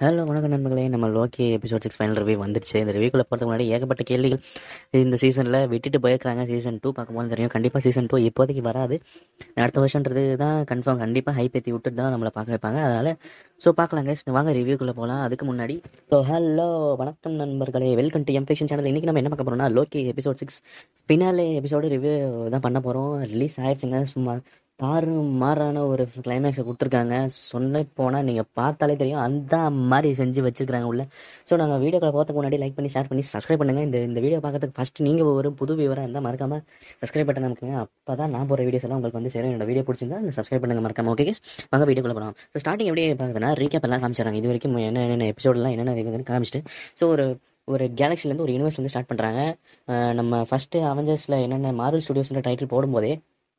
Hello வணக்கம் நண்பர்களே நம்ம Loki episode six final review வந்துருச்சு இந்த ரிவ்யூக்குள்ள போகிறதுக்கு முன்னாடி ஏகப்பட்ட கேள்விகள் இந்த சீசனில் விட்டுட்டு போயிருக்காங்க சீசன் டூ பார்க்கும்போது தெரியும் கண்டிப்பாக சீசன் டூ இப்போதைக்கு வராது அடுத்த வருஷன்றது தான் கன்ஃபார்ம் கண்டிப்பாக ஹை பேத்தி விட்டுட்டு தான் நம்மளை பார்க்க வைப்பாங்க அதனால் ஸோ பார்க்கலாம் guys வாங்க ரிவ்யூக்குள்ளே போகலாம் அதுக்கு முன்னாடி ஸோ ஹலோ வணக்கம் நண்பர்களே வெல்கம் டு எம்ஃபிக்ஷன் சேனல் இன்றைக்கி நம்ம என்ன பார்க்க போகிறோம்னா லோக்கி எபிசோட் சிக்ஸ் பின்னாலே எபிசோடு ரிவ்யூ தான் பண்ண போகிறோம் ரிலீஸ் ஆயிடுச்சுங்க சும்மா தாறு மாறான ஒரு கிளைமேக்ஸை கொடுத்துருக்காங்க சொன்ன போனால் நீங்கள் பார்த்தாலே தெரியும் அந்த மாதிரி செஞ்சு வச்சிருக்காங்க உள்ள ஸோ நாங்கள் வீடியோக்களை போகிறதுக்கு முன்னாடி லைக் பண்ணி ஷேர் பண்ணி சப்ஸ்கிரைப் பண்ணுங்கள் இந்த இந்த வீடியோ பார்க்கறதுக்கு ஃபஸ்ட் நீங்கள் ஒரு புது விவரம் இருந்தால் மறக்காமல் சப்ஸ்கிரைப் பட்டன் நமக்குங்க அப்போ தான் நான் போகிற வீடியோஸ் எல்லாம் உங்களுக்கு வந்து சேரும் என்னோட வீடியோ பிடிச்சிருந்தா அந்த சப்ஸ்கிரைப் பண்ணுங்க மறக்காம ஓகே வாங்க வீடியோக்குள்ள போகலாம் ஸோ ஸ்டார்டிங் எப்படி பார்க்குதுன்னா ரீகேப் எல்லாம் காமிச்சிடறாங்க இது வரைக்கும் என்ன என்னென்ன எபிசோடெல்லாம் என்னென்ன இருக்குதுன்னு காமிச்சிட்டு ஸோ ஒரு ஒரு கேலக்ஸிலேருந்து ஒரு யூனிவர்ஸ்லேருந்து ஸ்டார்ட் பண்ணுறாங்க நம்ம ஃபஸ்ட்டு அவெஞ்சர்ஸில் என்னென்ன மார்வல் ஸ்டுடியோஸ்ன்ற டைட்டில் போடும்போதே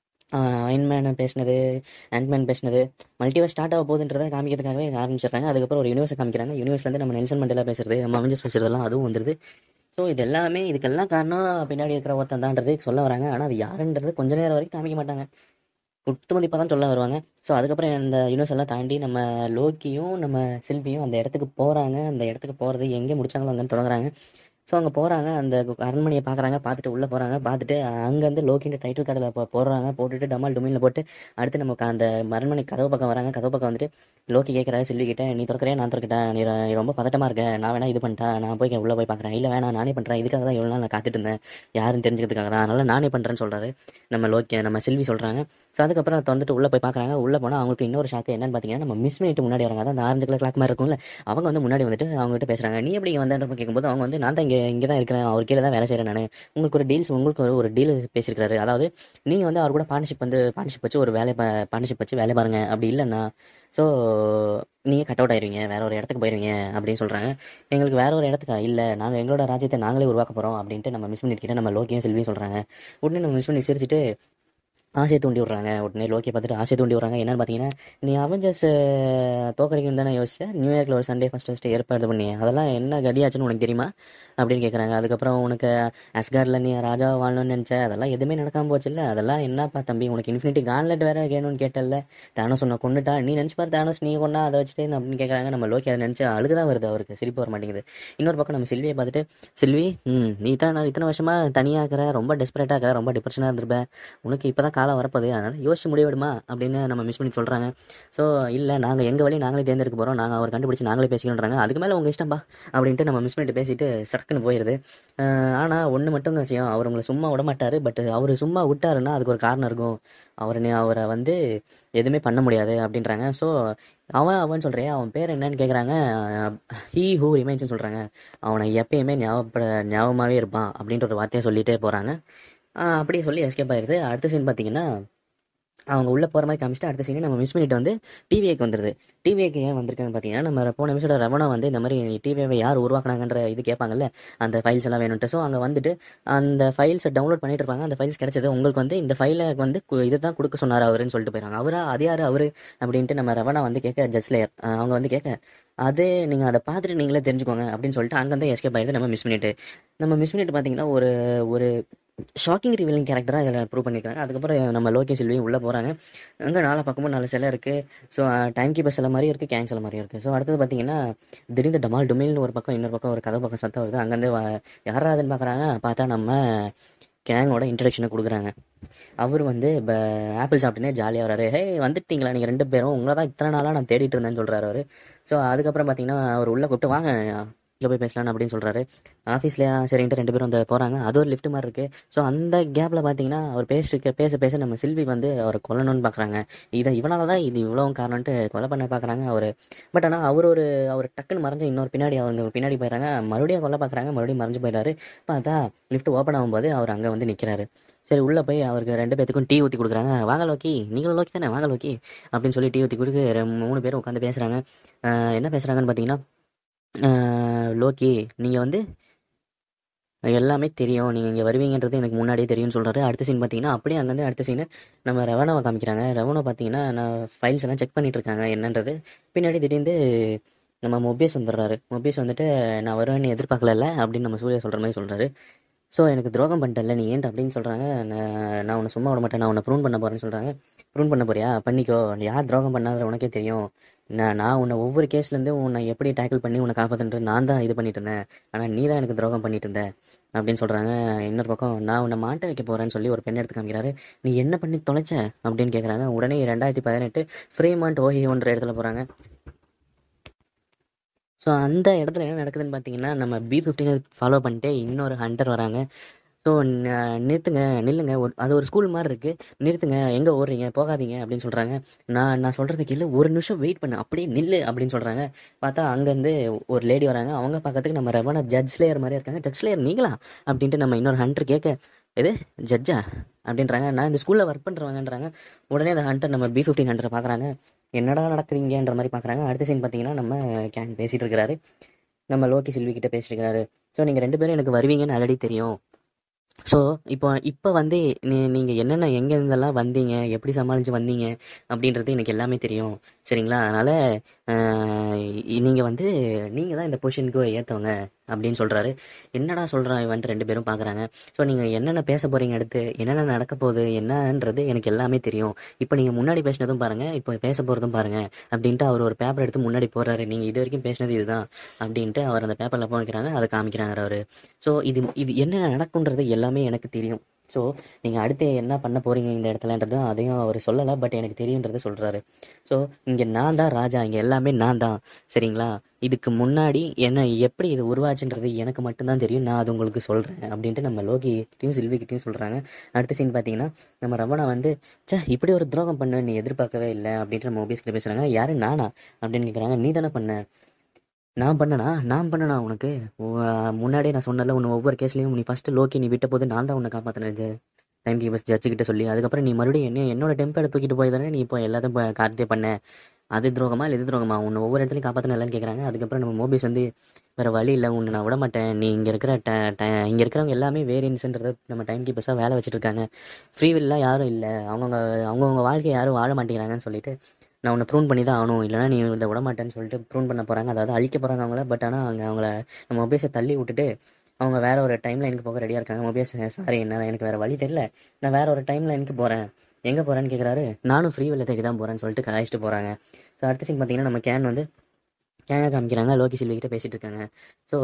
அயன்மேன் பேசினது ஆண்ட்மேன் பேசினது மல்டிவர்ஸ் ஸ்டார்ட் ஆக போகுதுன்றதை காமிக்கிறதுக்காகவே ஆரம்பிச்சிடுறாங்க அதுக்கப்புறம் ஒரு யூனிவர்ஸை காமிக்கிறாங்க யூனிவர்ஸ்லேருந்து நம்ம நெல்சன் மண்டேலா பேசுறது நம்ம அவெஞ்சர்ஸ் பேசுறதெல்லாம் அதுவும் வந்துருது ஸோ இது எல்லாமே இதுக்கெல்லாம் காரணம் பின்னாடி இருக்கிற ஒருத்தன் தான்றது சொல்ல வராங்க ஆனால் அது யாருன்றது கொஞ்ச நேரம் வரைக்கும் காமிக்க மாட்டாங்க குத்து மதிப்பாக தான் சொல்ல வருவாங்க ஸோ அதுக்கப்புறம் இந்த யூனிவர்ஸ் எல்லாம் தாண்டி நம்ம லோக்கியும் நம்ம சில்வியும் அந்த இடத்துக்கு போகிறாங்க அந்த இடத்துக்கு போகிறது எங்கே முடிச்சாங்களோ அங்கேன்னு தொடங்குறாங்க ஸோ அங்கே போகிறாங்க அந்த அரண்மனையை பார்க்குறாங்க பார்த்துட்டு உள்ளே போகிறாங்க பார்த்துட்டு அங்கேருந்து லோக்கின்ற டைட்டில் கார்டில் போ போடுறாங்க போட்டுட்டு டமால் டுமிலில் போட்டு அடுத்து நம்ம க- அந்த அரண்மனை கதவு பக்கம் வராங்க கதவு பக்கம் வந்துட்டு லோக்கி கேட்குறாரு சில்வி கிட்ட நீ திறக்கிறியா நான் திறக்கிட்டேன் நீ ர- நீ ரொம்ப பதட்டமாக இருக்க நான் வேணா இது பண்ணிட்டேன் நான் போய் உள்ளே போய் பார்க்குறேன் இல்லை வேணாம் நானே பண்ணுறேன் இதுக்காக தான் எவ்வளோ நாள் நான் காத்துட்டு இருந்தேன் யாருன்னு தெரிஞ்சுக்கிறதுக்காக தான் அதனால் நானே பண்ணுறேன்னு சொல்கிறாரு நம்ம லோக்கி நம்ம செல்வி சொல்கிறாங்க ஸோ அதுக்கப்புறம் திறந்துட்டு உள்ளே போய் பார்க்குறாங்க உள்ளே போனால் அவங்களுக்கு இன்னொரு ஷாக்கு என்னன்னு பார்த்தீங்கன்னா நம்ம மிஸ் பண்ணிட்டு முன்னாடி வராங்க அதான் அந்த ஆரஞ்சு கலர் கிளாக் மாதிரி இருக்கும்ல அவங்க வந்து முன்னாடி வந்துட்டு அவங்ககிட்ட பேசுகிறாங்க நீ எப்படி இங்கே வந்தேன் கேட்கும்போது அவங்க வந்து நான் தான் இங்கே இங்கே தான் இருக்கிறேன் அவர் கீழே தான் வேலை செய்கிறேன் நான் உங்களுக்கு ஒரு டீல்ஸ் உங்களுக்கு ஒரு- ஒரு டீல் பேசியிருக்காரு அதாவது நீங்கள் வந்து அவர் கூட பார்ட்னர்ஷிப் வந்து பார்ட்னர்ஷிப் வச்சு ஒரு வேலை பார்ட்னர்ஷிப் வச்சு வேலை பாருங்க அப்படி இல்லைன்னா ஸோ நீங்கள் கட் அவுட் ஆயிருவீங்க வேற ஒரு இடத்துக்கு போயிருவீங்க அப்படின்னு சொல்கிறாங்க எங்களுக்கு வேற ஒரு இடத்துக்கா இல்லை நாங்கள் எங்களோட ராஜ்யத்தை நாங்களே உருவாக்க போகிறோம் அப்படின்ட்டு நம்ம மிஸ் பண்ணிட்டு நம்ம லோக்கியும் செல்வியும் சொல்கிறாங்க உடனே நம்ம மிஸ் பண்ணி சிரிச்சிட்டு ஆசையை தூண்டி விட்றாங்க உடனே லோக்கி பார்த்துட்டு ஆசையை தூண்டி விட்றாங்க என்னன்னு பார்த்தீங்கன்னா நீ அவெஞ்சர்ஸ் தோக்கடிக்கணும் தானே யோசிச்ச நியூ இயர்க்கில் ஒரு சண்டே ஃபஸ்ட் ஃபஸ்ட்டு ஏற்பாடு பண்ணி அதெல்லாம் என்ன கதியாச்சுன்னு உனக்கு தெரியுமா அப்படின்னு கேட்குறாங்க அதுக்கப்புறம் உனக்கு அஸ்கார்டில் நீ ராஜா வாழணும்னு நினச்ச அதெல்லாம் எதுவுமே நடக்காம போச்சுல்ல அதெல்லாம் என்னப்பா தம்பி உனக்கு இன்ஃபினிட்டி கான்லெட் வேற வேணும்னு கேட்டல தானோஸ் உன்னை கொண்டுட்டா நீ நினச்சி பாரு தானோஸ் நீ கொண்டா அதை வச்சுட்டு அப்படின்னு கேட்குறாங்க நம்ம லோக்கி அதை நினச்சி அழுகுதான் வருது அவருக்கு சிரிப்பு வர மாட்டேங்குது இன்னொரு பக்கம் நம்ம செல்வியை பார்த்துட்டு செல்வி ம் நீ தான் நான் இத்தனை வருஷமா தனியாக இருக்கிற ரொம்ப டெஸ்பரேட்டாக இருக்கிற ரொம்ப டிப்ரெஷனாக இருந்திருப்ப உனக்கு இப்போ தான் காலம் வரப்போகுது அதனால் யோசிச்சு முடிவெடுமா அப்படின்னு நம்ம மிஸ் பண்ணி சொல்கிறாங்க ஸோ இல்லை நாங்கள் எங்கள் வழி நாங்களே தேர்ந்தெடுக்க போகிறோம் நாங்கள் அவர் கண்டுபிடிச்சி நாங்களே பேசிக்கணுன்றாங்க அதுக்கு மேலே உங்கள் இஷ்டம்பா அப்படின்ட்டு நம்ம மிஸ் பண்ணிட்டு பேசிட்டு சட்டுன்னு போயிடுது ஆனால் ஒன்று மட்டும் விஷயம் அவர் உங்களை சும்மா விட மாட்டார் பட் அவர் சும்மா விட்டாருன்னா அதுக்கு ஒரு காரணம் இருக்கும் அவர் அவரை வந்து எதுவுமே பண்ண முடியாது அப்படின்றாங்க ஸோ அவன் அவன் சொல்கிறேன் அவன் பேர் என்னன்னு கேட்குறாங்க ஹீ ஹூ ரிமைன்ஸ்னு சொல்கிறாங்க அவனை எப்பயுமே ஞாபகப்பட ஞாபகமாகவே இருப்பான் அப்படின்ற ஒரு வார்த்தையை சொல்லிட்டே போகிறாங்க அப்படியே சொல்லி எஸ்கேப் ஆயிருது அடுத்த சீன் பார்த்தீங்கன்னா அவங்க உள்ளே போகிற மாதிரி காமிச்சிட்டு அடுத்த சீன் நம்ம மிஸ் பண்ணிட்டு வந்து டிவிஏக்கு வந்துருது டிவிஏக்கு ஏன் வந்திருக்குன்னு பார்த்தீங்கன்னா நம்ம போன நிமிஷம் ரவணா வந்து இந்த மாதிரி டிவியை யார் உருவாக்குனாங்கன்ற இது கேட்பாங்கல்ல அந்த ஃபைல்ஸ் எல்லாம் வேணும்ட்டு ஸோ அங்கே வந்துட்டு அந்த ஃபைல்ஸை டவுன்லோட் பண்ணிட்டு இருப்பாங்க அந்த ஃபைல்ஸ் கிடைச்சது உங்களுக்கு வந்து இந்த ஃபைலை வந்து கு- இதை தான் கொடுக்க சொன்னார் அவருன்னு சொல்லிட்டு போயிறாங்க அவரா அது யார் அவரு அப்படின்ட்டு நம்ம ரவணா வந்து கேட்க ஜஸ்லேயர் அவங்க வந்து கேட்க அதே நீங்கள் அதை பார்த்துட்டு நீங்களே தெரிஞ்சுக்கோங்க அப்படின்னு சொல்லிட்டு அங்கேருந்து எஸ்கேப் ஆயிடுது நம்ம மிஸ் பண்ணிட்டு நம்ம மிஸ் பண்ணிட்டு பார்த்தீங்கன்னா ஒரு ஒரு ஷாக்கிங் ரிவீலிங் கேரக்டராக இதில் ப்ரூவ் பண்ணியிருக்காங்க அதுக்கப்புறம் நம்ம லோகேஷ் செல்வியும் உள்ளே போகிறாங்க அங்கே நாலு பக்கமும் நாலு சிலை இருக்குது ஸோ டைம் கீப்பர் சிலை மாதிரியும் இருக்குது கேங் சிலை மாதிரியும் இருக்குது ஸோ அடுத்தது பார்த்தீங்கன்னா திடீர்னு டமால் டுமில்னு ஒரு பக்கம் இன்னொரு பக்கம் ஒரு கதை பக்கம் சத்தம் வருது அங்கேருந்து யாராதுன்னு பார்க்குறாங்க பார்த்தா நம்ம கேங்கோட இன்ட்ரடக்ஷனை கொடுக்குறாங்க அவர் வந்து இப்போ ஆப்பிள் சாப்பிட்டுனே ஜாலியாக வராரு ஹே வந்துட்டீங்களா நீங்கள் ரெண்டு பேரும் உங்களை தான் இத்தனை நாளாக நான் தேடிட்டு இருந்தேன்னு சொல்கிறாரு அவர் ஸோ அதுக்கப்புறம் பார்த்தீங்கன்னா அவர் உள்ளே கூப்பிட்டு வாங்க இங்கே போய் பேசலாம் அப்படின்னு சொல்கிறாரு ஆஃபீஸ்லையா சரின்ட்டு ரெண்டு பேரும் அந்த போகிறாங்க அது ஒரு லிஃப்ட் மாதிரி இருக்குது ஸோ அந்த கேப்பில் பார்த்தீங்கன்னா அவர் பேசிட்டு பேச பேச நம்ம செல்வி வந்து அவரை கொல்லணும்னு பார்க்குறாங்க இதை இவனால தான் இது இவ்வளோ காரணம்ட்டு கொலை பண்ண பார்க்குறாங்க அவர் பட் ஆனால் அவர் ஒரு அவர் டக்குன்னு மறைஞ்சு இன்னொரு பின்னாடி அவங்க பின்னாடி போயிடறாங்க மறுபடியும் கொல்ல பார்க்குறாங்க மறுபடியும் மறைஞ்சு போயிடாரு பார்த்தா லிஃப்ட் ஓப்பன் ஆகும்போது அவர் அங்கே வந்து நிற்கிறாரு சரி உள்ளே போய் அவருக்கு ரெண்டு பேத்துக்கும் டீ ஊற்றி கொடுக்குறாங்க வாங்க லோக்கி நீங்களும் லோக்கி தானே வாங்க லோக்கி அப்படின்னு சொல்லி டீ ஊற்றி கொடுத்து ரெ- மூணு பேரும் உட்காந்து பேசுகிறாங்க என்ன பேசுகிறாங்கன்னு பார்த்தீங்கன்னா ஆஹ் லோக்கி நீங்கள் வந்து எல்லாமே தெரியும் நீங்கள் இங்கே வருவீங்கன்றது எனக்கு முன்னாடியே தெரியும்னு சொல்கிறாரு அடுத்த சீன் பார்த்தீங்கன்னா அப்படியே அங்கேருந்து அடுத்த சீன் நம்ம ரவணாவை காமிக்கிறாங்க ரவணா பார்த்தீங்கன்னா நான் ஃபைல்ஸ் எல்லாம் செக் பண்ணிட்டு இருக்காங்க என்னன்றது பின்னாடி திடீர்னு நம்ம மொபேஸ் வந்துடுறாரு மொபேஸ் வந்துட்டு நான் வருவேன்னு எதிர்பார்க்கல அப்படின்னு நம்ம சூர்யா சொல்கிற மாதிரி சொல்கிறாரு ஸோ எனக்கு துரோகம் பண்ணிட்டல நீ ஏன்ட்டு அப்படின்னு சொல்கிறாங்க நான் நான் உன்னை சும்மா விட மாட்டேன் நான் உன்னை ப்ரூன் பண்ண போகிறேன்னு சொல்கிறாங்க ப்ரூன் பண்ண போறியா பண்ணிக்கோ யார் துரோகம் பண்ணாத உனக்கே தெரியும் நான் நான் உன்னை ஒவ்வொரு கேஸ்லேருந்து உன்னை எப்படி டேக்கிள் பண்ணி உன்னை காப்பாற்றுன்றது நான் தான் இது பண்ணிட்டு இருந்தேன் ஆனால் நீ தான் எனக்கு துரோகம் பண்ணிட்டு இருந்த அப்படின்னு சொல்கிறாங்க இன்னொரு பக்கம் நான் உன்னை மாட்ட வைக்க போகிறேன்னு சொல்லி ஒரு பெண் எடுத்து காமிக்கிறாரு நீ என்ன பண்ணி தொலைச்ச அப்படின்னு கேட்குறாங்க உடனே ரெண்டாயிரத்தி பதினெட்டு ஃப்ரீமாண்ட் ஓஹியோன்ற இடத்துல போகிறாங்க ஸோ அந்த இடத்துல என்ன நடக்குதுன்னு பார்த்தீங்கன்னா நம்ம பி ஃபிஃப்டினை ஃபாலோ பண்ணிட்டு இன்னொரு ஹண்டர் வராங்க ஸோ நிறுத்துங்க நில்லுங்க ஒரு அது ஒரு ஸ்கூல் மாதிரி இருக்குது நிறுத்துங்க எங்கே ஓடுறீங்க போகாதீங்க அப்படின்னு சொல்கிறாங்க நான் நான் சொல்கிறதுக்கு இல்லை ஒரு நிமிஷம் வெயிட் பண்ணு அப்படியே நில்லு அப்படின்னு சொல்கிறாங்க பார்த்தா அங்கேருந்து ஒரு லேடி வராங்க அவங்க பார்க்கறதுக்கு நம்ம ரெவனா ஜட்ஜ் லேயர் மாதிரி இருக்காங்க ஜட்ஜ் லேயர் நீங்களா அப்படின்ட்டு நம்ம இன்னொரு ஹண்டர் கேட்க எது ஜட்ஜா அப்படின்றாங்க நான் இந்த ஸ்கூலில் ஒர்க் பண்ணுறவங்கன்றாங்க உடனே அந்த ஹண்டர் நம்ம பி ஃபிஃப்டின் ஹண்டரை பார்க்குறாங்க என்னடா நடக்குதுங்கன்ற மாதிரி பார்க்குறாங்க அடுத்த சீன் பார்த்தீங்கன்னா நம்ம கேன் பேசிகிட்டு இருக்கிறாரு நம்ம லோகி செல்வி கிட்ட பேசிட்டு இருக்காரு ஸோ நீங்கள் ரெண்டு பேரும் எனக்கு வருவீங்கன்னு ஆல்ரெடி தெரியும் ஸோ இப்போ இப்போ வந்து நீ நீங்கள் என்னென்ன எங்கே இருந்தெல்லாம் வந்தீங்க எப்படி சமாளித்து வந்தீங்க அப்படின்றது எனக்கு எல்லாமே தெரியும் சரிங்களா அதனால் நீங்கள் வந்து நீங்கள் தான் இந்த பொசிஷனுக்கு ஏற்றவங்க அப்படின்னு சொல்கிறாரு என்னடா சொல்கிறான் இவன்ட்டு ரெண்டு பேரும் பார்க்குறாங்க ஸோ நீங்கள் என்னென்ன பேச போகிறீங்க அடுத்து என்னென்ன நடக்க போகுது என்னன்றது எனக்கு எல்லாமே தெரியும் இப்போ நீங்கள் முன்னாடி பேசினதும் பாருங்கள் இப்போ பேச போகிறதும் பாருங்கள் அப்படின்ட்டு அவர் ஒரு பேப்பர் எடுத்து முன்னாடி போடுறாரு நீங்கள் இது வரைக்கும் பேசினது இதுதான் அப்படின்ட்டு அவர் அந்த பேப்பரில் போகிறாங்க அதை காமிக்கிறாங்க அவர் ஸோ இது இது என்ன நடக்குன்றது எல்லாமே எனக்கு தெரியும் ஸோ நீங்கள் அடுத்து என்ன பண்ண போகிறீங்க இந்த இடத்துலன்றது அதையும் அவர் சொல்லலை பட் எனக்கு தெரியுன்றதை சொல்கிறாரு ஸோ இங்கே நான் தான் ராஜா இங்கே எல்லாமே நான் தான் சரிங்களா இதுக்கு முன்னாடி என்ன எப்படி இது உருவாச்சுன்றது எனக்கு மட்டும்தான் தெரியும் நான் அது உங்களுக்கு சொல்கிறேன் அப்படின்ட்டு நம்ம லோகிக்கிட்டையும் சில்விக்கிட்டையும் சொல்கிறாங்க அடுத்த சீன் பார்த்தீங்கன்னா நம்ம ரவணா வந்து சே இப்படி ஒரு துரோகம் பண்ண நீ எதிர்பார்க்கவே இல்லை அப்படின்ட்டு நம்ம ஓபிஎஸ்கிட்ட பேசுகிறாங்க யாரு நானா அப்படின்னு கேட்குறாங்க நீ தானே பண்ண நான் பண்ணனா நான் பண்ணனா உனக்கு உ- முன்னாடியே நான் சொன்னல உன்னை ஒவ்வொரு கேஸ்லையும் நீ ஃபஸ்ட்டு லோக்கி நீ விட்ட போது நான் தான் உன்னை காப்பாற்றினேன் டைம் கீப்பர்ஸ் ஜட்ஜு கிட்ட சொல்லி அதுக்கப்புறம் நீ மறுபடியும் என்ன என்னோட டெம்பரை தூக்கிட்டு போய் தானே நீ இப்போ எல்லாத்தையும் இப்போ கார்த்தியே பண்ண அது துரோகமா இல்லை இது துரோகமா உன்னை ஒவ்வொரு இடத்துலையும் காப்பாற்றின இல்லைன்னு கேட்குறாங்க அதுக்கப்புறம் நம்ம மோபிஸ் வந்து வேறு வழி இல்லை உன்னை நான் விட மாட்டேன் நீ இங்கே இருக்கிற ட ட இங்கே இருக்கிறவங்க எல்லாமே வேரியன்ஸ்ன்றத நம்ம டைம் கீப்பர்ஸாக வேலை வச்சுட்டு இருக்காங்க ஃப்ரீ வில்லாம் யாரும் இல்லை அவங்கவுங்க அவங்கவுங்க வாழ்க்கையை யாரும் வாழ மாட்டேங்கிறாங்கன்னு சொல்லிட்டு நான் உன்னை ப்ரூன் பண்ணி தான் ஆகணும் இல்லைனா நீ இதை விட மாட்டேன்னு சொல்லிட்டு ப்ரூன் பண்ண போகிறாங்க அதாவது அழிக்க போகிறாங்க அவங்கள பட் ஆனால் அவங்க அவங்கள நம்ம மொபைல்ஸை தள்ளி விட்டுட்டு அவங்க வேற ஒரு டைம் லைனுக்கு போக ரெடியாக இருக்காங்க மொபைல்ஸ் சாரி என்ன எனக்கு வேறு வழி தெரியல நான் வேற ஒரு டைம் லைனுக்கு போகிறேன் எங்கே போகிறேன்னு கேட்குறாரு நானும் ஃப்ரீ வெளில தேடி தான் போகிறேன்னு சொல்லிட்டு கலாய்ச்சிட்டு போகிறாங்க ஸோ அடுத்த சீன் பார்த்தீங்கன்னா நம்ம கேன் வந்து கேனை காமிக்கிறாங்க லோகி சில்வி கிட்ட பேசிட்டு இருக்காங்க ஸோ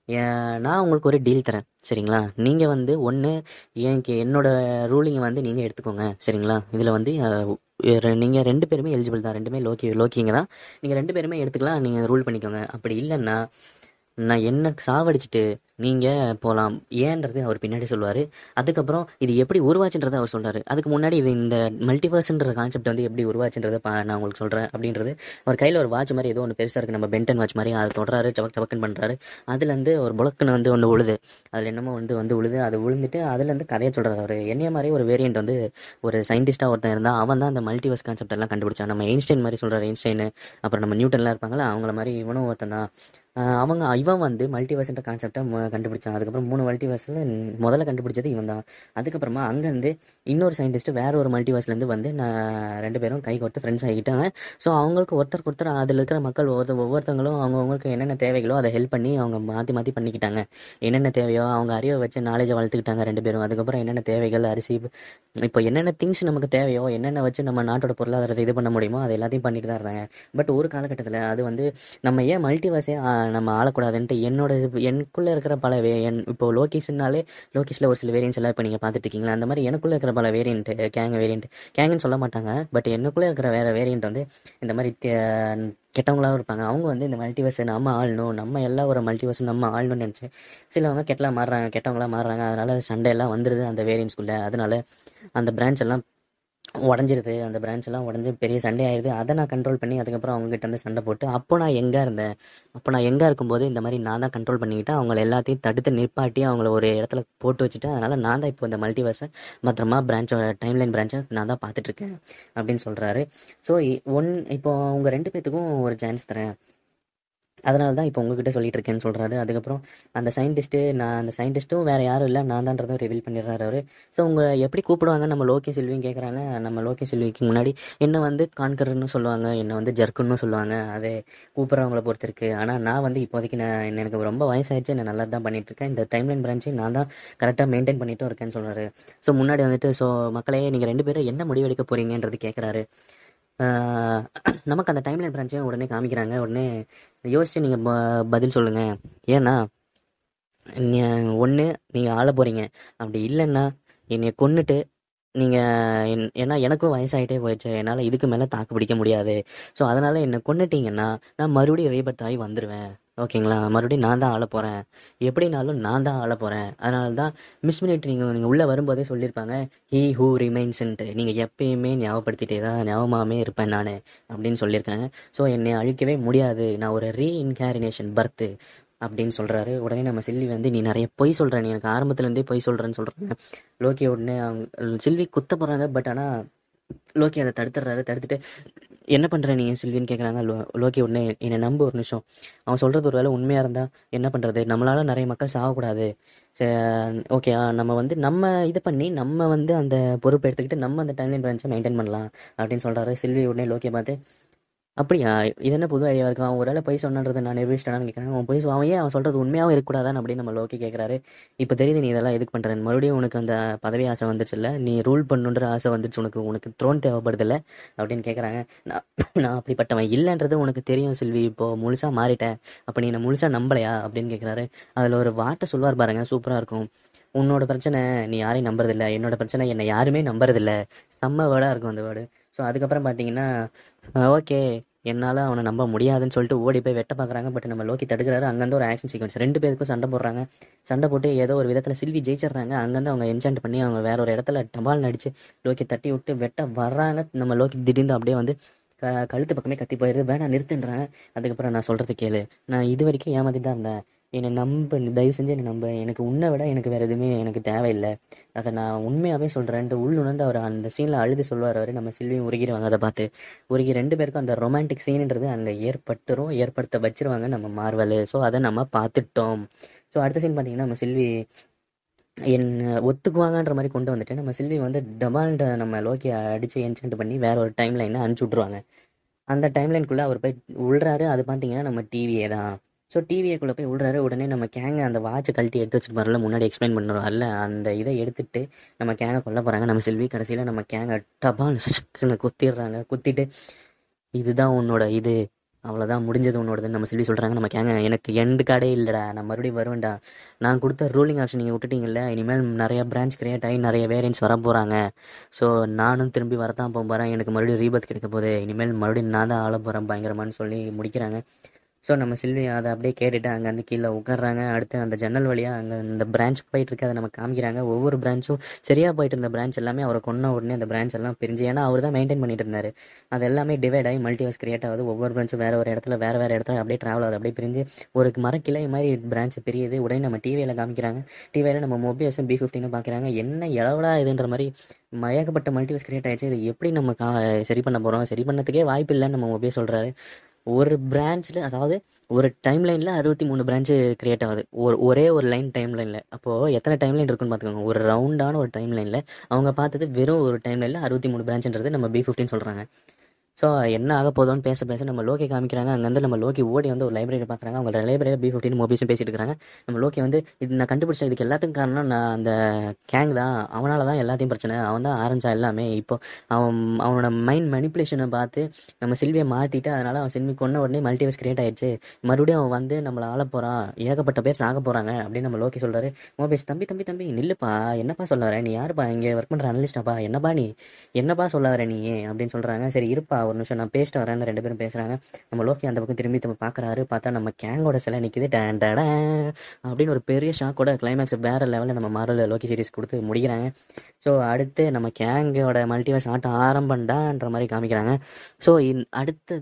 நான் உங்களுக்கு ஒரு டீல் தரேன் சரிங்களா நீங்கள் வந்து ஒன்று எனக்கு என்னோட ரூலிங்கை வந்து நீங்கள் எடுத்துக்கோங்க சரிங்களா இதில் வந்து நீங்கள் ரெண்டு பேருமே எலிஜிபிள் தான் ரெண்டுமே லோக்கி லோக்கிங்க தான் நீங்கள் ரெண்டு பேருமே எடுத்துக்கலாம் நீங்கள் ரூல் பண்ணிக்கோங்க அப்படி இல்லைன்னா நான் என்ன சாவடிச்சிட்டு நீங்கள் போகலாம் ஏன்றது அவர் பின்னாடி சொல்லுவார் அதுக்கப்புறம் இது எப்படி உருவாச்சுன்றதை அவர் சொல்றாரு அதுக்கு முன்னாடி இது இந்த மல்டிவர்ஸ்ன்ற கான்செப்ட் வந்து எப்படி உருவாச்சுன்றதை பா நான் உங்களுக்கு சொல்கிறேன் அப்படின்றது அவர் கையில் ஒரு வாட்ச் மாதிரி ஏதோ ஒன்று பெருசாக இருக்குது நம்ம பென்டன் வாட்ச் மாதிரி அதை தொடராரு சவக் சவக்குன்னு பண்ணுறாரு அதுலேருந்து ஒரு புலக்குன்னு வந்து ஒன்று உழுது அதில் என்னமோ வந்து வந்து உழுது அது விழுந்துட்டு அதுலேருந்து கதையை சொல்கிறாரு அவர் என்னைய மாதிரி ஒரு வேரியண்ட் வந்து ஒரு சயின்டிஸ்ட்டாக ஒருத்தன் இருந்தால் அவன் தான் அந்த மல்டிவர்ஸ் கான்செப்ட் எல்லாம் கண்டுபிடிச்சான் நம்ம ஐன்ஸ்டைன் மாதிரி சொல்கிறார் ஐன்ஸ்டைன் அப்புறம் நம்ம நியூட்டன்லாம் இருப்பாங்களா அவங்கள மாதிரி இவனும் ஒருத்தன் தான் ஆஹ் அவங்க இவன் வந்து மல்டிவர்ஸ்ன்ற கான்செப்டை கண்டுபிடிச்சான் அதுக்கப்புறம் மூணு மல்டிவர்ஸில் முதல்ல கண்டுபிடிச்சது இவன் தான் அதுக்கப்புறமா அங்கேருந்து இன்னொரு சயின்டிஸ்ட் வேற ஒரு மல்டிவர்ஸ்லேருந்து வந்து நான் ரெண்டு பேரும் கை கொடுத்து ஃப்ரெண்ட்ஸ் ஆகிட்டாங்க ஸோ அவங்களுக்கு ஒருத்தருக்கு ஒருத்தர் அதில் இருக்கிற மக்கள் ஒவ்வொரு ஒவ்வொருத்தவங்களும் அவங்கவுங்களுக்கு என்னென்ன தேவைகளோ அதை ஹெல்ப் பண்ணி அவங்க மாற்றி மாற்றி பண்ணிக்கிட்டாங்க என்னென்ன தேவையோ அவங்க அறிவை வச்சு நாலேஜை வளர்த்துக்கிட்டாங்க ரெண்டு பேரும் அதுக்கப்புறம் என்னென்ன தேவைகள் அரிசி இப்போ என்னென்ன திங்ஸ் நமக்கு தேவையோ என்னென்ன வச்சு நம்ம நாட்டோட பொருளாதாரத்தை இது பண்ண முடியுமோ அது எல்லாத்தையும் பண்ணிட்டு தான் இருந்தாங்க பட் ஒரு காலகட்டத்தில் அது வந்து நம்ம ஏன் மல்டிவர்ஸே நம்ம ஆளக்கூடாதுன்ட்டு என்னோட இது- எனக்குள்ள இருக்கிற பல வே என் இப்போ லோகேஷன்னாலே லோகேஷில் ஒரு சில வேரியன்ஸ் எல்லாம் இப்போ நீங்கள் பார்த்துட்டு இருக்கீங்களா அந்த மாதிரி எனக்குள்ள இருக்கிற பல வேரியன்ட் கேங் வேரியன்ட் கேங்குன்னு சொல்ல மாட்டாங்க பட் எனக்குள்ளே இருக்கிற வேற வேரியன்ட் வந்து இந்த மாதிரி தே- கெட்டவங்களாகவும் இருப்பாங்க அவங்க வந்து இந்த மல்டிவர்ஸை நம்ம ஆளணும் நம்ம எல்லா ஒரு மல்டிவர்ஸ் நம்ம ஆளணும்னு நினச்சி சிலவங்க கெட்டலாம் மாறுறாங்க கெட்டவங்களா மாறுறாங்க அதனால சண்டை எல்லாம் வந்துடுது அந்த வேரியன்ஸ்குள்ளே அதனால அந்த பிரான்ச் எல்லாம் உடஞ்சிருது அந்த பிரான்ச் எல்லாம் உடஞ்சி பெரிய சண்டை ஆயிடுது அதை நான் கண்ட்ரோல் பண்ணி அதுக்கப்புறம் அவங்ககிட்ட இருந்து சண்டை போட்டு அப்போ நான் எங்கே இருந்தேன் அப்போ நான் எங்கே இருக்கும்போது இந்த மாதிரி நான் தான் கண்ட்ரோல் பண்ணிக்கிட்டு அவங்கள எல்லாத்தையும் தடுத்து நிற்பாட்டி அவங்கள ஒரு இடத்துல போட்டு வச்சுட்டேன் அதனால் நான் தான் இப்போ இந்த மல்டிவர்ஸை பத்திரமா பிரான்ச்சோட டைம்லைன் பிரான்ச்சை நான் தான் பார்த்துட்ருக்கேன் அப்படின்னு சொல்கிறாரு ஸோ ஒன் இப்போ உங்கள் ரெண்டு பேத்துக்கும் ஒரு சான்ஸ் தரேன் அதனால தான் இப்போ உங்ககிட்ட சொல்லிட்டு இருக்கேன்னு சொல்கிறாரு அதுக்கப்புறம் அந்த சயின்டிஸ்ட்டு நான் அந்த சயின்டிஸ்ட்டும் வேறு யாரும் இல்லை நான் தான்றதும் ரிவீல் பண்ணிடுறாரு அவர் ஸோ உங்கள் எப்படி கூப்பிடுவாங்க நம்ம லோகே செல்வியும் கேட்குறாங்க நம்ம லோகே செல்விக்கு முன்னாடி என்னை வந்து கான்கர்னு சொல்லுவாங்க என்னை வந்து ஜர்க்குன்னு சொல்லுவாங்க அதே கூப்பிட்றவங்கள பொறுத்து இருக்குது ஆனால் நான் வந்து இப்போதைக்கு நான் எனக்கு ரொம்ப வயசாயிடுச்சு நான் நல்லா தான் பண்ணிட்டு இருக்கேன் இந்த டைம்லைன் பிரான்ச்சை நான் தான் கரெக்டாக மெயின்டைன் பண்ணிட்டும் இருக்கேன்னு சொல்கிறாரு ஸோ முன்னாடி வந்துட்டு ஸோ மக்களே நீங்கள் ரெண்டு பேரும் என்ன முடிவெடுக்க போகிறீங்கன்றது கேட்குறாரு ஆஹ் நமக்கு அந்த டைம்லைன் பிரான்ச்சையும் உடனே காமிக்கிறாங்க உடனே யோசிச்சு நீங்கள் பதில் சொல்லுங்கள் ஏன்னா ஒன்று நீங்கள் ஆள போகிறீங்க அப்படி இல்லைன்னா என்னை கொன்னுட்டு நீங்கள் என் ஏன்னா எனக்கும் வயசாகிட்டே போயிடுச்சு என்னால் இதுக்கு மேலே தாக்கு பிடிக்க முடியாது ஸோ அதனால் என்னை கொன்னுட்டீங்கன்னா நான் மறுபடியும் ரீபர்த் ஆகி வந்துடுவேன் ஓகேங்களா மறுபடியும் நான் தான் ஆள போகிறேன் எப்படினாலும் நான் தான் ஆள போகிறேன் அதனால தான் மிஸ் மினிட் நீங்கள் நீங்கள் உள்ளே வரும்போதே சொல்லியிருப்பாங்க ஹீ ஹூ ரிமைன்ஸ்ன்ட்டு நீங்கள் எப்பயுமே ஞாபகப்படுத்திட்டே தான் ஞாபகமாகவே இருப்பேன் நான் அப்படின்னு சொல்லியிருக்காங்க ஸோ என்னை அழிக்கவே முடியாது நான் ஒரு ரீஇன்காரினேஷன் பர்த்து அப்படின்னு சொல்கிறாரு உடனே நம்ம சில்வி வந்து நீ நிறைய பொய் சொல்கிற நீ எனக்கு ஆரம்பத்துலேருந்தே பொய் சொல்கிறேன்னு சொல்கிறாங்க லோக்கி உடனே அவங்க சில்வி குத்த போகிறாங்க பட் ஆனால் லோக்கி அதை தடுத்துடுறாரு தடுத்துட்டு என்ன பண்ணுற நீங்கள் சில்வின்னு கேட்குறாங்க லோ லோக்கி உடனே என்னை நம்பு ஒரு நிமிஷம் அவன் சொல்கிறது ஒரு வேளை உண்மையாக இருந்தால் என்ன பண்ணுறது நம்மளால் நிறைய மக்கள் சாகக்கூடாது ஓகே நம்ம வந்து நம்ம இது பண்ணி நம்ம வந்து அந்த பொறுப்பை எடுத்துக்கிட்டு நம்ம அந்த டைம்லைன் பிரான்ச்சை மெயின்டைன் பண்ணலாம் அப்படின்னு சொல்கிறாரு சில்வி உடனே லோக்கியை பார்த்து அப்படியா இது என்ன புது ஐடியா இருக்கு அவன் ஒருவேளை பொய் சொன்னதை நான் நிரூபிச்சிட்டானு கேட்குறேன் அவன் பொய் சொ- அவன் ஏன் அவன் சொல்கிறது உண்மையாகவும் இருக்கக்கூடாதான் அப்படின்னு நம்ம லோக்கி கேட்குறாரு இப்போ தெரியுது நீ இதெல்லாம் எதுக்கு பண்ணுறேன் மறுபடியும் உனக்கு அந்த பதவி ஆசை வந்துச்சுல்ல நீ ரூல் பண்ணுன்ற ஆசை வந்துச்சு உனக்கு உனக்கு த்ரோன் தேவைப்படுதில்ல அப்படின்னு கேட்குறாங்க நான் நான் அப்படிப்பட்டவன் இல்லைன்றது உனக்கு தெரியும் செல்வி இப்போ முழுசாக மாறிட்டேன் அப்போ நீ என்னை முழுசாக நம்பலையா அப்படின்னு கேட்குறாரு அதில் ஒரு வார்த்தை சொல்வார் பாருங்க சூப்பராக இருக்கும் உன்னோட பிரச்சனை நீ யாரையும் நம்புறதில்ல என்னோட பிரச்சனை என்னை யாருமே நம்புறதில்ல செம்ம வேர்டாக இருக்கும் அந்த வேர்டு ஸோ அதுக்கப்புறம் பார்த்தீங்கன்னா ஓகே என்னால் அவனை நம்ப முடியாதுன்னு சொல்லிட்டு ஓடி போய் வெட்ட பார்க்குறாங்க பட் நம்ம லோக்கி தடுக்கிறாரு அங்கேருந்து ஒரு ஆக்ஷன் சீக்வன்ஸ் ரெண்டு பேருக்கும் சண்டை போடுறாங்க சண்டை போட்டு ஏதோ ஒரு விதத்தில் சில்வி ஜெயிச்சிடுறாங்க அங்கேருந்து அவங்க என்சாண்ட் பண்ணி அவங்க வேற ஒரு இடத்துல டபால் நடிச்சு லோக்கி தட்டி விட்டு வெட்ட வர்றாங்க நம்ம லோக்கி திடீர்னு அப்படியே வந்து க கழுத்து பக்கமே கத்தி போயிடுது வேணா நிறுத்துன்றாங்க அதுக்கப்புறம் நான் சொல்கிறது கேளு நான் இது வரைக்கும் ஏமாத்திட்டு தான் இருந்தேன் என்னை நம்ப நீ தயவு செஞ்சு என்னை நம்ப எனக்கு உன்னை விட எனக்கு வேறு எதுவுமே எனக்கு தேவையில்லை அதை நான் உண்மையாகவே சொல்கிறேன்ட்டு உள் உணர்ந்து அவர் அந்த சீனில் அழுது சொல்லுவார் அவர் நம்ம சில்வியும் உருகிடுவாங்க அதை பார்த்து உருகி ரெண்டு பேருக்கும் அந்த ரொமான்டிக் சீனுன்றது அங்கே ஏற்பட்டுரும் ஏற்படுத்த வச்சிருவாங்க நம்ம மார்வல் ஸோ அதை நம்ம பார்த்துட்டோம் ஸோ அடுத்த சீன் பார்த்தீங்கன்னா நம்ம சில்வி என்ன ஒத்துக்குவாங்கன்ற மாதிரி கொண்டு வந்துட்டு நம்ம சில்வி வந்து டபால்ட நம்ம லோக்கி அடித்து என்சென்ட் பண்ணி வேற ஒரு டைம் லைனை அனுப்பிச்சி விட்ருவாங்க அந்த டைம்லைனுக்குள்ளே அவர் போய் உள்றாரு அது பார்த்தீங்கன்னா நம்ம டிவியே தான் ஸோ டிவியக்குள்ளே போய் விடுறாரு உடனே நம்ம கேங்க அந்த வாட்சை கழட்டி எடுத்து வச்சுட்டு வரல முன்னாடி எக்ஸ்பிளைன் பண்ணுறோம் அல்ல அந்த இதை எடுத்துட்டு நம்ம கேங்கை கொல்ல போகிறாங்க நம்ம செல்வி கடைசியில் நம்ம கேங்கை டபால் சக்குன்னு குத்திடுறாங்க குத்திட்டு இதுதான் உன்னோட இது அவ்வளோதான் முடிஞ்சது உன்னோடதுன்னு நம்ம செல்வி சொல்கிறாங்க நம்ம கேங்க எனக்கு எண்டு கார்டே இல்லைடா நான் மறுபடியும் வருவேன்டா நான் கொடுத்த ரூலிங் ஆப்ஷன் நீங்கள் விட்டுட்டீங்கல்ல இனிமேல் நிறைய பிரான்ச் கிரியேட் ஆகி நிறைய வேரியன்ஸ் வர போகிறாங்க ஸோ நானும் திரும்பி வரத்தான் போக போகிறேன் எனக்கு மறுபடியும் ரீபத் கிடைக்க போகுது இனிமேல் மறுபடியும் நான் தான் ஆள போகிறேன் பயங்கரமான்னு சொல்லி முடிக்கிறாங்க ஸோ நம்ம சில்வி அதை அப்படியே கேட்டுட்டு அங்கேருந்து கீழே உட்கார்றாங்க அடுத்து அந்த ஜன்னல் வழியாக அங்கே இந்த பிரான்ச் போயிட்டு இருக்கு அதை நம்ம காமிக்கிறாங்க ஒவ்வொரு பிரான்ச்சும் சரியாக போயிட்டு இருந்த பிரான்ச் எல்லாமே அவரை கொன்ன உடனே அந்த பிரான்ச் எல்லாம் பிரிஞ்சு ஏன்னா அவர் தான் மெயின்டைன் பண்ணிட்டு இருந்தார் அது எல்லாமே டிவைட் ஆகி மல்டிவர்ஸ் கிரியேட் ஆகுது ஒவ்வொரு பிரான்ச்சும் வேறு ஒரு இடத்துல வேறு வேறு இடத்துல அப்படியே ட்ராவல் ஆகுது அப்படியே பிரிஞ்சு ஒரு மரக்கிளை மாதிரி பிரான்ச் பிரியுது உடனே நம்ம டிவியில் காமிக்கிறாங்க டிவியில் நம்ம மொபைல்ஸும் பி ஃபிஃப்டின்னு பார்க்குறாங்க என்ன எவ்வளோ இதுன்ற மாதிரி மயக்கப்பட்ட மல்டிவர்ஸ் கிரியேட் ஆயிடுச்சு இது எப்படி நம்ம கா சரி பண்ண போகிறோம் சரி பண்ணதுக்கே வாய்ப்பு இல்லைன்னு நம்ம மொபைல் சொல்கிறாரு ஒரு பிரான்ச்சில் அதாவது ஒரு டைம் லைனில் அறுபத்தி மூணு பிரான்ச்சு கிரியேட் ஆகுது ஒரு ஒரே ஒரு லைன் டைம் லைனில் அப்போது எத்தனை டைம் லைன் இருக்குன்னு பார்த்துக்கோங்க ஒரு ரவுண்டான ஒரு டைம் லைனில் அவங்க பார்த்தது வெறும் ஒரு டைம் லைனில் அறுபத்தி மூணு பிரான்ச்சுன்றது நம்ம பி ஃபிஃப்டின்னு சொல்கிறாங்க ஸோ என்ன ஆக போதோன்னு பேச பேச நம்ம லோக்கி காமிக்கிறாங்க அங்கேருந்து நம்ம லோக்கி ஓடி வந்து ஒரு லைப்ரரி பார்க்குறாங்க அவங்க லைப்ரரியில் பி ஃபிஃப்டின் மொபைல்ஸும் பேசிட்டு இருக்காங்க நம்ம லோக்கி வந்து இது நான் கண்டுபிடிச்சேன் இதுக்கு எல்லாத்துக்கும் காரணம் நான் அந்த கேங் தான் அவனால தான் எல்லாத்தையும் பிரச்சனை அவன் தான் ஆரம்பிச்சான் எல்லாமே இப்போ அவன் அவனோட மைண்ட் மனிப்புலேஷனை பார்த்து நம்ம செல்வியை மாற்றிட்டு அதனால் அவன் செல்வி கொன்ன உடனே மல்டிவர்ஸ் கிரியேட் ஆயிடுச்சு மறுபடியும் அவன் வந்து நம்மளை ஆள போகிறான் ஏகப்பட்ட பேர் சாக போகிறாங்க அப்படின்னு நம்ம லோக்கி சொல்கிறாரு மொபைல்ஸ் தம்பி தம்பி தம்பி நில்லுப்பா என்னப்பா சொல்ல வர நீ யாருப்பா இங்கே ஒர்க் பண்ணுற அனலிஸ்டாப்பா என்னப்பா நீ என்னப்பா சொல்ல வர நீ அப்படின்னு சொல்கிறாங்க சரி இருப்பா ஒரு நிமிஷம் நான் பேசிட்டு வரேன்னு ரெண்டு பேரும் பேசுகிறாங்க நம்ம லோக்கி அந்த பக்கம் திரும்பி நம்ம பார்க்குறாரு பார்த்தா நம்ம கேங்கோட சிலை நிற்குது டேன் டேடன் அப்படின்னு ஒரு பெரிய ஷாக்கோட கிளைமேக்ஸ் வேறு லெவலில் நம்ம மாரல் லோக்கி சீரிஸ் கொடுத்து முடிக்கிறாங்க ஸோ அடுத்து நம்ம கேங்கோட மல்டிவர்ஸ் ஆட்டம் ஆரம்பண்டான்ற மாதிரி காமிக்கிறாங்க ஸோ இன் அடுத்தது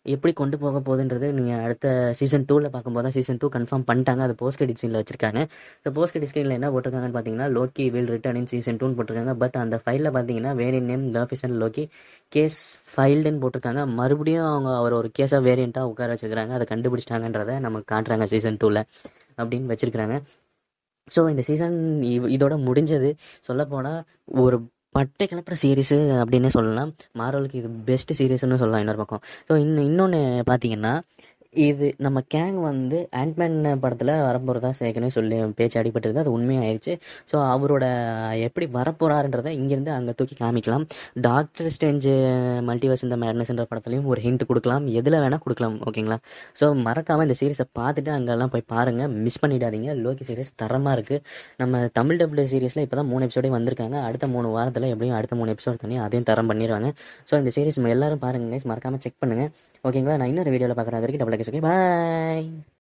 எப்படி கொண்டு போக போகுதுன்றது நீங்கள் அடுத்த சீசன் டூவில் பார்க்கும்போது தான் சீசன் டூ கன்ஃபார்ம் பண்ணிட்டாங்க அது போஸ்ட் கிரெடிட் சீனில் வச்சிருக்காங்க ஸோ போஸ்ட் கிரெடிட் ஸ்க்ரீனில் என்ன போட்டிருக்காங்கன்னு பார்த்தீங்கன்னா Loki will return in season டூன்னு போட்டிருக்காங்க பட் அந்த ஃபைலில் பார்த்தீங்கன்னா variant name Laufeyson Loki case ஃபைல்டுன்னு போட்டிருக்காங்க மறுபடியும் அவங்க அவர் ஒரு கேஸாக வேரியண்ட்டாக உட்கார வச்சிருக்காங்க அதை கண்டுபிடிச்சிட்டாங்கன்றதை நமக்கு காட்டுறாங்க சீசன் டூவில் அப்படின்னு வச்சிருக்கிறாங்க ஸோ இந்த சீசன் இதோட முடிஞ்சது சொல்லப்போனால் ஒரு பட்டை கிளப்புற சீரிஸு அப்படின்னு சொல்லலாம் மார்வலுக்கு இது பெஸ்ட் சீரிஸ்னு சொல்லலாம் இன்னொரு பக்கம் ஸோ இன்னும் இன்னொன்று பார்த்தீங்கன்னா இது நம்ம கேங் வந்து ஆண்ட்மேன் படத்தில் வரப்போகிறதா ஏற்கனவே சொல்லி பேச்சு அடிபட்டிருது அது உண்மையாயிருச்சு ஸோ அவரோட எப்படி வரப்போகிறாருன்றதை இங்கேருந்து அங்கே தூக்கி காமிக்கலாம் டாக்டர் ஸ்டேஞ்சு மல்டிவர்ஸ் இந்த மேட்னஸ்ன்ற படத்துலையும் ஒரு ஹிண்ட் கொடுக்கலாம் எதில் வேணால் கொடுக்கலாம் ஓகேங்களா ஸோ மறக்காமல் இந்த சீரிஸை பார்த்துட்டு அங்கெல்லாம் போய் பாருங்கள் மிஸ் பண்ணிடாதீங்க லோக்கி சீரிஸ் தரமாக இருக்குது நம்ம தமிழ் டபுள் சீரிஸில் இப்போ தான் மூணு எபிசோடே வந்திருக்காங்க அடுத்த மூணு வாரத்தில் எப்படியும் அடுத்த மூணு எபிசோட் பண்ணி அதையும் தரம் பண்ணிடுவாங்க ஸோ இந்த சீரிஸ் எல்லாரும் பாருங்க guys. மறக்காமல் செக் பண்ணுங்கள் ஓகேங்களா நான் இன்னொரு வீடியோவில் பார்க்குறேன் அது வரைக்கும் டபுள் பாய்